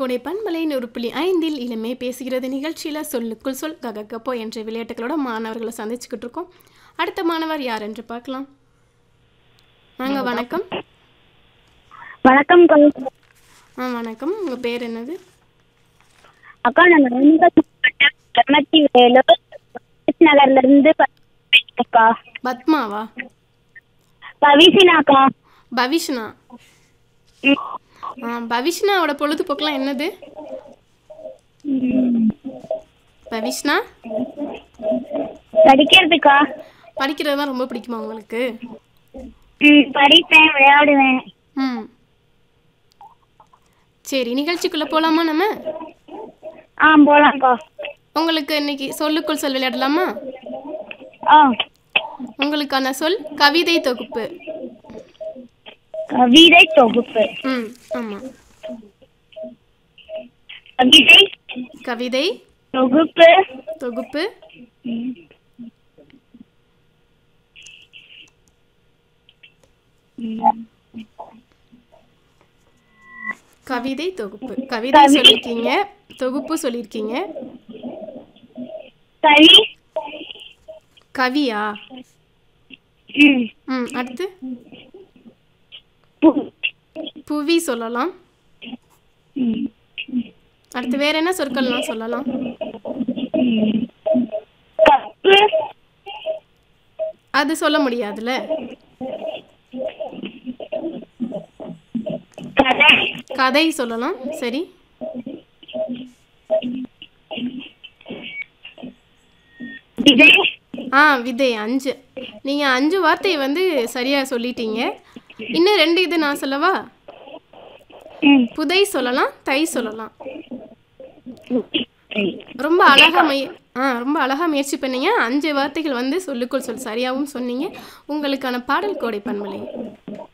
கோடை பண்பலை நூறு புள்ளி ஐந்தில் இளமே பேசுகிறது நிகழ்ச்சியில் சொல்லுக்குள் சொல் ககக்கப்போ என்ற விளையாட்டுகளோட மாணவர்களை சந்திச்சுக்கிட்டு இருக்கோம் அடுத்த மாணவர் யார் என்று பார்க்கலாம் வாங்க வணக்கம் வணக்கம் கோ ஆ வணக்கம் உங்கள் பேர் என்னது அக்கா நான் நாமக்கல் மாவட்டம் பிரமத்தி வேலூர் நகர்ல இருந்து அக்கா பத்மாவா பவிசினாக்கா பவிஷ்னா ம். ஆ பவிஷ்னாவோட பொழுதுபோக்கெலாம் என்னது பவிஷ்னா படிக்கிறதுக்கா படிக்கிறது தான் ரொம்ப பிடிக்குமா உங்களுக்கு ம் படிப்பேன் விளையாடுவேன் ம் சரி நிகழ்ச்சிக்குள்ளே போகலாமா நம்ம ஆ போலாம்க்கா உங்களுக்கு இன்னைக்கு சொல்லுக்குள் சொல் விளையாடலாமா ஆ உங்களுக்கான சொல் கவிதை தொகுப்பு கவிதை தொகுப்பு ம் ஆமாம் கவிதை கவிதை தொகுப்பு தொகுப்பு ம். ம். கவிதை தொகுப்பு கவிதை கவி- சொல்லியிருக்கீங்க தொகுப்பு சொல்லியிருக்கீங்க கவி கவியா ம். ம் அடுத்து பு- புவி சொல்லலாம் ம். அடுத்து வேற என்ன சொற்கள்லாம் சொல்லலாம் ம். கப்பு அது சொல்ல முடியாதுல்ல கதை கதை சொல்லலாம் சரி விதை ஆ விதை அஞ்சு நீங்கள் அஞ்சு வார்த்தையை வந்து சரியாக சொல்லிட்டீங்க இன்னும் ரெண்டு இது நான் சொல்லவா ம். புதை சொல்லலாம் தை சொல்லலாம் ரொம்ப அழகாக மை ஆ ரொம்ப அழகாக முயற்சி பண்ணீங்க அஞ்சு வார்த்தைகள் வந்து சொல்லுக்குள் சொல் சரியாகவும் சொன்னீங்க உங்களுக்கான பாடல் கோடை பன்மலை